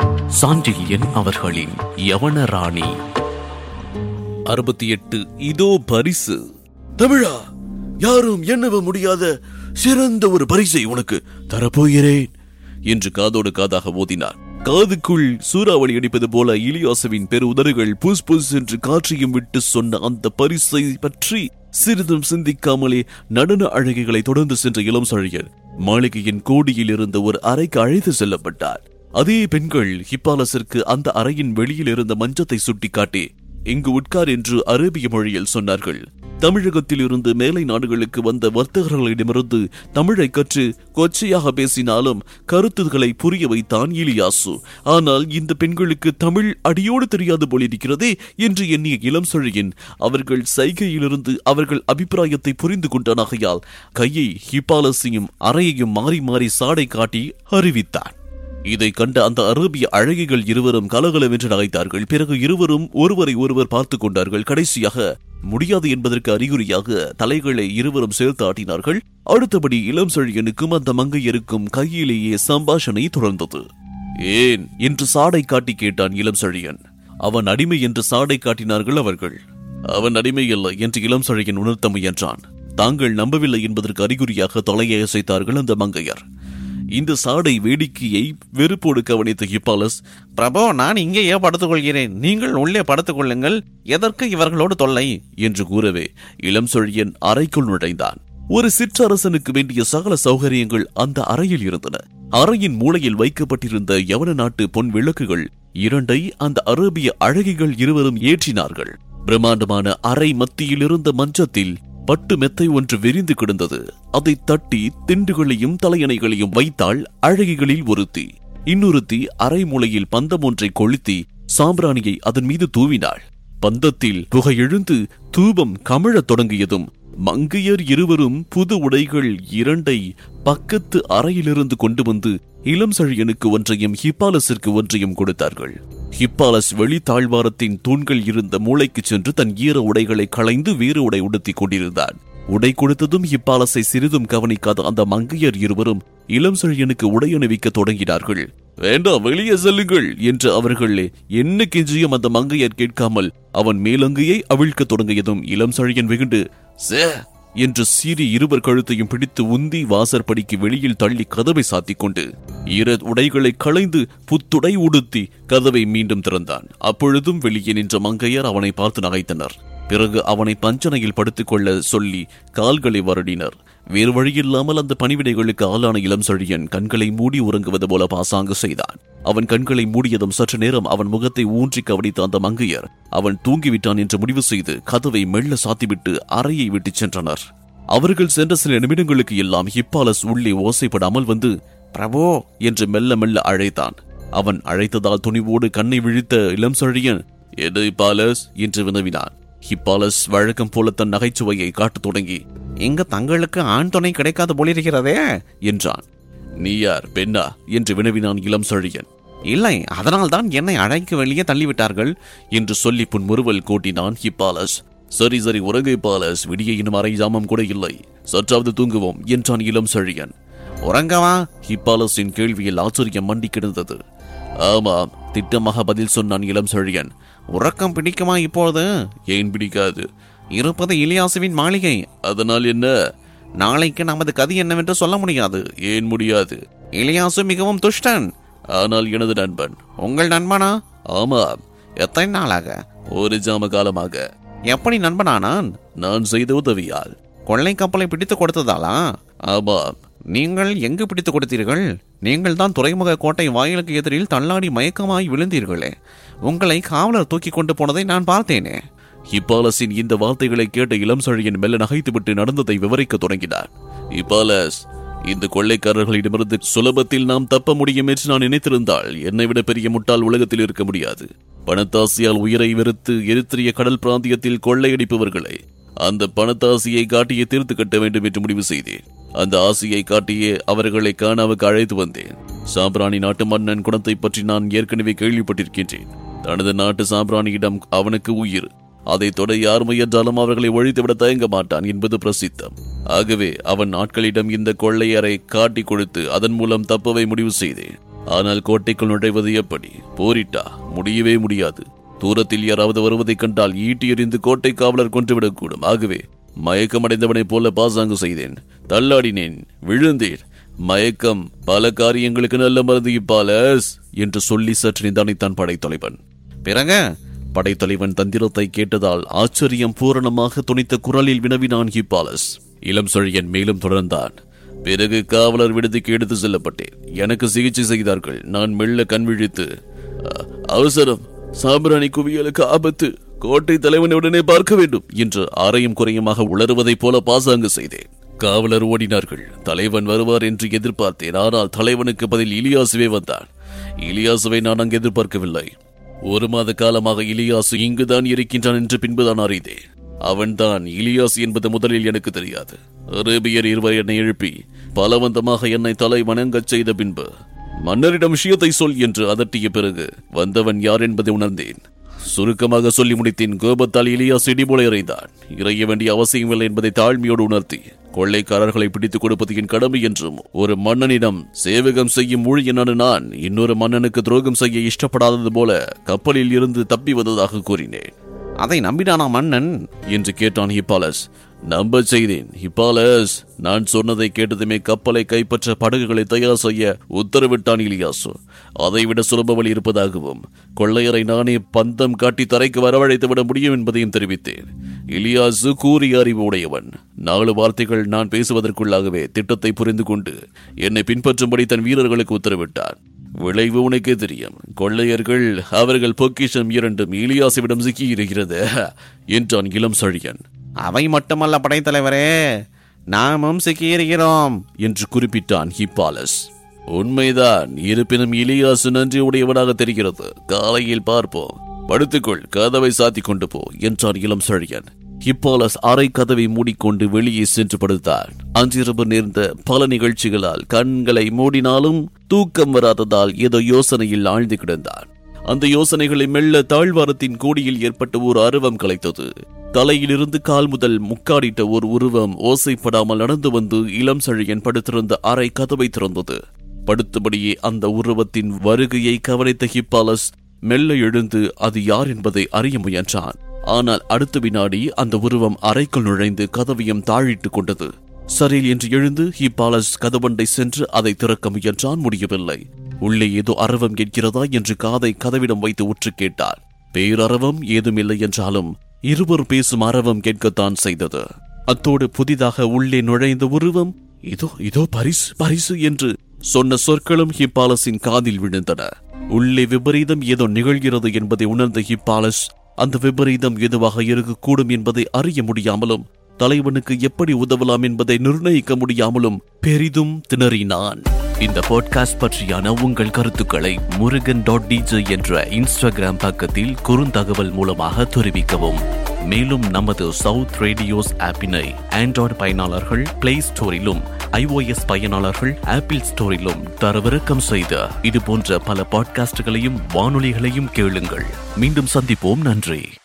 சாண்டில்யன் அவர்களின் யவன ராணி அறுபத்தி எட்டு இதோ பரிசு தமிழா யாரும் எண்ணவ முடியாத சிறந்த ஒரு பரிசை உனக்கு தரப்போகிறேன் என்று காதோடு காதாக ஓதினார் காதுக்குள் சூறாவளி அடிப்பது போல இலியாசுவின் பெரு உதடுகள் புஸ் புஸ் என்று காற்றையும் விட்டு சொன்ன அந்த பரிசை பற்றி சிறிதும் சிந்திக்காமலே நடன அழகிகளை தொடர்ந்து சென்ற இளம் சழியர் மாளிகையின் கோடியில் இருந்த ஒரு அறைக்கு அழைத்து செல்லப்பட்டார் அதே பெண்கள் ஹிப்பாலஸிற்கு அந்த அறையின் வெளியில் இருந்த மஞ்சத்தை சுட்டிக்காட்டி இங்கு உட்கார் என்று அரேபிய மொழியில் சொன்னார்கள் தமிழகத்தில் இருந்து மேலை நாடுகளுக்கு வந்த வர்த்தகர்களிடமிருந்து தமிழை கற்று கொச்சையாக பேசினாலும் கருத்துக்களை புரிய வைத்தான் இலியாசு ஆனால் இந்த பெண்களுக்கு தமிழ் அடியோடு தெரியாது போலிருக்கிறதே என்று எண்ணிய இளம் சொழியன் அவர்கள் சைகையிலிருந்து அவர்கள் அபிப்பிராயத்தை புரிந்து கொண்டானாகையால் கையை ஹிப்பாலஸையும் அறையையும் மாறி மாறி சாடை காட்டி அறிவித்தான் இதை கண்ட அந்த அரேபிய அழகிகள் இருவரும் கலகலவென்று நகைத்தார்கள் பிறகு இருவரும் ஒருவரை ஒருவர் பார்த்து கொண்டார்கள் கடைசியாக முடியாது என்பதற்கு அறிகுறியாக தலைகளை இருவரும் சேர்த்து ஆட்டினார்கள் அடுத்தபடி இளம் செழியனுக்கும் அந்த மங்கையருக்கும் கையிலேயே சம்பாஷணை தொடர்ந்தது ஏன் என்று சாடை காட்டி கேட்டான் இளம் செழியன் அவன் அடிமை என்று சாடை காட்டினார்கள் அவர்கள் அவன் அடிமை இல்லை என்று இளம் செழியன் உணர்த்த முயன்றான் தாங்கள் நம்பவில்லை என்பதற்கு அறிகுறியாக தலையை அசைத்தார்கள் அந்த மங்கையர் இந்த சாடை வேடிக்கையை வெறுப்போடு கவனித்த ஹிப்பாலஸ் பிரபு நான் இங்கேயே படுத்துக் கொள்கிறேன் நீங்கள் உள்ளே படுத்துக் கொள்ளுங்கள் எதற்கு இவர்களோடு தொல்லை என்று கூறவே இளம் சொழியன் அறைக்குள் நுழைந்தான் ஒரு சிற்றரசனுக்கு வேண்டிய சகல சௌகரியங்கள் அந்த அறையில் இருந்தன அறையின் மூலையில் வைக்கப்பட்டிருந்த யவன நாட்டு பொன் விளக்குகள் இரண்டை அந்த அரேபிய அழகிகள் இருவரும் ஏற்றினார்கள் பிரம்மாண்டமான அறை மத்தியில் இருந்த மஞ்சத்தில் பட்டு மெத்தை ஒன்று விரிந்து கிடந்தது அதை தட்டி திண்டுகளையும் தலையணைகளையும் வைத்தாள் அழகிகளில் ஒருத்தி இன்னொருத்தி அரை மூலையில் பந்தம் ஒன்றை கொளுத்தி சாம்பிராணியை அதன் மீது தூவினாள் பந்தத்தில் புகை எழுந்து தூபம் கமழத் தொடங்கியதும் மங்கையர் இருவரும் புது உடைகள் இரண்டை பக்கத்து அறையிலிருந்து கொண்டு வந்து இளம் சழியனுக்கு ஒன்றையும் ஹிப்பாலஸிற்கு ஒன்றையும் கொடுத்தார்கள் ஹிப்பாலஸ் வெளி தாழ்வாரத்தின் தூண்கள் இருந்த மூளைக்கு சென்று தன் ஈர உடைகளை களைந்து வேறு உடை உடுத்திக் கொண்டிருந்தான் உடை கொடுத்ததும் ஹிப்பாலஸை சிறிதும் கவனிக்காத அந்த மங்கையர் இருவரும் இளம் செழியனுக்கு உடை அணிவிக்க தொடங்கினார்கள் வேண்டாம் வெளியே செல்லுங்கள் என்று அவர்கள் என்ன கெஞ்சியும் அந்த மங்கையர் கேட்காமல் அவன் மேலங்கையை அவிழ்க்க தொடங்கியதும் இளம் செழியன் வெகுண்டு சே என்று சீறி இருவர் கழுத்தையும் பிடித்து உந்தி வாசற்படிக்கு வெளியில் தள்ளி கதவை சாத்திக் கொண்டு இர உடைகளை களைந்து புத்துடை உடுத்தி கதவை மீண்டும் திறந்தான் அப்பொழுதும் வெளியே நின்ற மங்கையர் அவனை பார்த்து நகைத்தனர் பிறகு அவனை பஞ்சனையில் படுத்துக்கொள்ள சொல்லி கால்களை வருடினர் வேறு வழியில்லாமல் அந்த பணிவிடைகளுக்கு ஆளான இளம் செழியன் கண்களை மூடி உறங்குவது போல பாசாங்கு செய்தான் அவன் கண்களை மூடியதும் சற்று நேரம் அவன் முகத்தை ஊன்றி கவனித்த அந்த மங்கையர் அவன் தூங்கிவிட்டான் என்று முடிவு செய்து கதவை மெல்ல சாத்திவிட்டு அறையை விட்டுச் சென்றனர் அவர்கள் சென்ற சில நிமிடங்களுக்கு எல்லாம் ஹிப்பாலஸ் உள்ளே ஓசைப்படாமல் வந்து பிரபு என்று மெல்ல மெல்ல அழைத்தான் அவன் அழைத்ததால் துணிவோடு கண்ணை விழித்த இளம் செழியன் எது பாலஸ் என்று வினவினான் ஹிப்பாலஸ் வழக்கம் போல தன் நகைச்சுவையை காட்டத் தொடங்கி இங்க தங்களுக்கு ஆண் துணை கிடைக்காது போலிருக்கிறதே என்றான் நீ யார் பெண்ணா என்று வினவினான் இளம் செழியன் இல்லை அதனால்தான் என்னை அழைக்க வெளியே தள்ளிவிட்டார்கள் என்று சொல்லி புன்முறுவல் கூட்டினான் ஹிப்பாலஸ் சரி சரி உறங்கை பாலஸ் விடிய இன்னும் அரை ஜாமம் கூட இல்லை சற்றாவது தூங்குவோம் என்றான் இளம் செழியன் உறங்கவா ஹிப்பாலஸின் கேள்வியில் ஆச்சரியம் மண்டி கிடந்தது ஆமாம் திட்டமாக பதில் சொன்னான் இளம் செழியன் உறக்கம் பிடிக்குமா இப்பொழுது ஏன் பிடிக்காது இருப்பது இலியாசுவின் மாளிகை அதனால் என்ன நாளைக்கு நமது கதி என்னவென்று சொல்ல முடியாது ஏன் முடியாது இலியாசு மிகவும் துஷ்டன் ஆனால் எனது நண்பன் உங்கள் நண்பனா ஆமாம் எத்தனை நாளாக ஒரு ஜாம காலமாக எப்படி நண்பனானான் நான் செய்த உதவியால் கொள்ளை கப்பலை பிடித்து கொடுத்ததாலா ஆமாம் நீங்கள் எங்கு பிடித்து கொடுத்தீர்கள் நீங்கள் தான் துறைமுக கோட்டை வாயிலுக்கு எதிரில் தள்ளாடி மயக்கமாய் விழுந்தீர்களே உங்களை காவலர் தூக்கி கொண்டு போனதை நான் பார்த்தேனே ஹிப்பாலஸின் இந்த வார்த்தைகளை கேட்ட இளம் சழியன் மெல்ல நகைத்துவிட்டு நடந்ததை விவரிக்க தொடங்கினார் ஹிப்பாலஸ் இந்த கொள்ளைக்காரர்களிடமிருந்து சுலபத்தில் நாம் தப்ப முடியும் என்று நான் நினைத்திருந்தால் என்னை விட பெரிய முட்டாள் உலகத்தில் இருக்க முடியாது பணத்தாசியால் உயிரை வெறுத்து எரித்திரிய கடல் பிராந்தியத்தில் கொள்ளையடிப்பவர்களை அந்த பணத்தாசியை காட்டியே தீர்த்து கட்ட வேண்டும் என்று முடிவு செய்தேன் அந்த ஆசையை காட்டியே அவர்களை காணாவுக்கு அழைத்து வந்தேன் சாம்பிராணி நாட்டு மன்னன் குணத்தை பற்றி நான் ஏற்கனவே கேள்விப்பட்டிருக்கின்றேன் தனது நாட்டு சாம்பிராணியிடம் அவனுக்கு உயிர் அதை தொட யார் முயன்றாலும் அவர்களை ஒழித்துவிட தயங்க மாட்டான் என்பது பிரசித்தம் ஆகவே அவன் ஆட்களிடம் இந்த கொள்ளையரை காட்டி கொடுத்து அதன் மூலம் தப்பவை முடிவு செய்தேன் ஆனால் கோட்டைக்குள் நுழைவது எப்படி போரிட்டா முடியவே முடியாது தூரத்தில் யாராவது வருவதைக் கண்டால் ஈட்டி எறிந்து கோட்டை காவலர் கொன்றுவிடக்கூடும் ஆகவே மயக்கமடைந்தவனைப் போல பாசாங்கு செய்தேன் தள்ளாடினேன் விழுந்தேன் மயக்கம் பல காரியங்களுக்கு நல்ல மருந்து இப்பாலஸ் என்று சொல்லி சற்று நிதானித்தான் படைத்தலைவன் பிறகு படைத்தலைவன் தந்திரத்தை கேட்டதால் ஆச்சரியம் பூரணமாக துணித்த குரலில் வினவினான் ஹிப்பாலஸ் இளம் சொழியன் மேலும் தொடர்ந்தான் பிறகு காவலர் விடுதிக்கு எடுத்து செல்லப்பட்டேன் எனக்கு சிகிச்சை செய்தார்கள் நான் மெல்ல கண் விழித்து "அ- அவசரம் சாம்பிராணி குவியலுக்கு ஆபத்து கோட்டை தலைவனை உடனே பார்க்க வேண்டும் என்று அறையும் குறையுமாக உளறுவதைப் போல பாசாங்கு செய்தேன் காவலர் ஓடினார்கள் தலைவன் வருவார் என்று எதிர்பார்த்தேன் ஆனால் தலைவனுக்கு பதில் இலியாசுவே வந்தான் இலியாசுவை நான் அங்கு எதிர்பார்க்கவில்லை ஒரு மாத காலமாக இலியாசு இங்குதான் இருக்கின்றான் என்று பின்புதான் அறிந்தேன் அவன்தான் இலியாஸ் என்பது முதலில் எனக்கு தெரியாது அரேபியர் இருவர் என்னை எழுப்பி பலவந்தமாக என்னை தலை வணங்கச் செய்த பின்பு மன்னரிடம் விஷயத்தை சொல் என்று அதட்டிய பிறகு வந்தவன் யார் என்பதை உணர்ந்தேன் சுருக்கமாக சொல்லி முடித்தேன் கோபத்தால் இலியாஸ் இடிபோல இறைந்தான் இறைய வேண்டிய அவசியமில்லை என்பதை தாழ்மையோடு உணர்த்தி கொள்ளைக்காரர்களை பிடித்துக் கொடுப்பது என் கடமை என்றும் ஒரு மன்னனிடம் சேவகம் செய்யும் ஊழியனான நான் இன்னொரு மன்னனுக்கு துரோகம் செய்ய இஷ்டப்படாதது போல கப்பலில் இருந்து தப்பி வந்ததாக கூறினேன் அதை நம்பினானா மன்னன் என்று கேட்டான் ஹிப்பாலஸ் நம்ப செய்தேன் ஹிப்பாலஸ் நான் சொன்னதை கேட்டதுமே கப்பலை கைப்பற்ற படகுகளை தயார் செய்ய உத்தரவிட்டான் இலியாசு அதைவிட சுலப வழி இருப்பதாகவும் கொள்ளையரை நானே பந்தம் காட்டி தரைக்கு வரவழைத்து விட முடியும் என்பதையும் தெரிவித்தேன் இலியாசு கூறிய அறிவு உடையவன் நாலு வார்த்தைகள் நான் பேசுவதற்குள்ளாகவே திட்டத்தை புரிந்து கொண்டு என்னை பின்பற்றும்படி தன் வீரர்களுக்கு உத்தரவிட்டான் விளைவு உனக்கே தெரியும் கொள்ளையர்கள் அவர்கள் பொக்கிஷம் இரண்டும் இலியாசுவிடம் சிக்கியிருக்கிறது என்றான் இளம் சழியன் அவை மட்டுமல்ல படைத்தலைவரே நாமும் சிக்கியிருக்கிறோம் என்று குறிப்பிட்டான் ஹிப்பாலஸ் உண்மைதான் இருப்பினும் இலியாசு நன்றி உடையவனாக தெரிகிறது காலையில் பார்ப்போம் படுத்துக்கொள் கதவை சாத்தி கொண்டு போ என்றான் இளம் சழியன் ஹிப்பாலஸ் அரை கதவை மூடிக்கொண்டு வெளியே சென்று படுத்தான் அன்றிரவு நேர்ந்த பல நிகழ்ச்சிகளால் கண்களை மூடினாலும் தூக்கம் வராததால் ஏதோ யோசனையில் ஆழ்ந்து கிடந்தான் அந்த யோசனைகளை மெல்ல தாழ்வாரத்தின் கோடியில் ஏற்பட்ட ஒரு அருவம் கலைத்தது தலையிலிருந்து கால் முதல் முக்காடிட்ட ஒரு உருவம் ஓசைப்படாமல் நடந்து வந்து இளம் சழியன் படுத்திருந்த அறை கதவை திறந்தது படுத்தபடியே அந்த உருவத்தின் வருகையை கவனித்த ஹிப்பாலஸ் மெல்ல எழுந்து அது யார் என்பதை அறிய முயன்றான் ஆனால் அடுத்த வினாடி அந்த உருவம் அறைக்குள் நுழைந்து கதவையும் தாழிட்டுக் கொண்டது சரில் என்று எழுந்து ஹிப்பாலஸ் கதவண்டை சென்று அதை திறக்க முயன்றான் முடியவில்லை உள்ளே ஏதோ அரவம் கேட்கிறதா என்று காதை கதவிடம் வைத்து உற்று கேட்டார் பேரரவம் ஏதுமில்லை என்றாலும் இருவர் பேசும் அரவம் கேட்கத்தான் செய்தது அத்தோடு புதிதாக உள்ளே நுழைந்த உருவம் இதோ இதோ பரிசு பரிசு என்று சொன்ன சொற்களும் ஹிப்பாலஸின் காதில் விழுந்தன உள்ளே விபரீதம் ஏதோ நிகழ்கிறது என்பதை உணர்ந்த ஹிப்பாலஸ் அந்த விபரீதம் எதுவாக இருக்கக்கூடும் என்பதை அறிய முடியாமலும் தலைவனுக்கு எப்படி உதவலாம் என்பதை நிர்ணயிக்க முடியாமலும் பெரிதும் திணறினான் இந்த பாட்காஸ்ட் பற்றியான உங்கள் கருத்துக்களை முருகன் டாட் டிஜே என்ற இன்ஸ்டாகிராம் பக்கத்தில் குறுந்தகவல் மூலமாக தெரிவிக்கவும் மேலும் நமது சவுத் ரேடியோஸ் ஆப்பினை ஆண்ட்ராய்டு பயனாளர்கள் பிளே ஸ்டோரிலும் ஐஓஎஸ் பயனாளர்கள் ஆப்பிள் ஸ்டோரிலும் தரவிறக்கம் செய்த இது போன்ற பல பாட்காஸ்டுகளையும் வானொலிகளையும் கேளுங்கள் மீண்டும் சந்திப்போம் நன்றி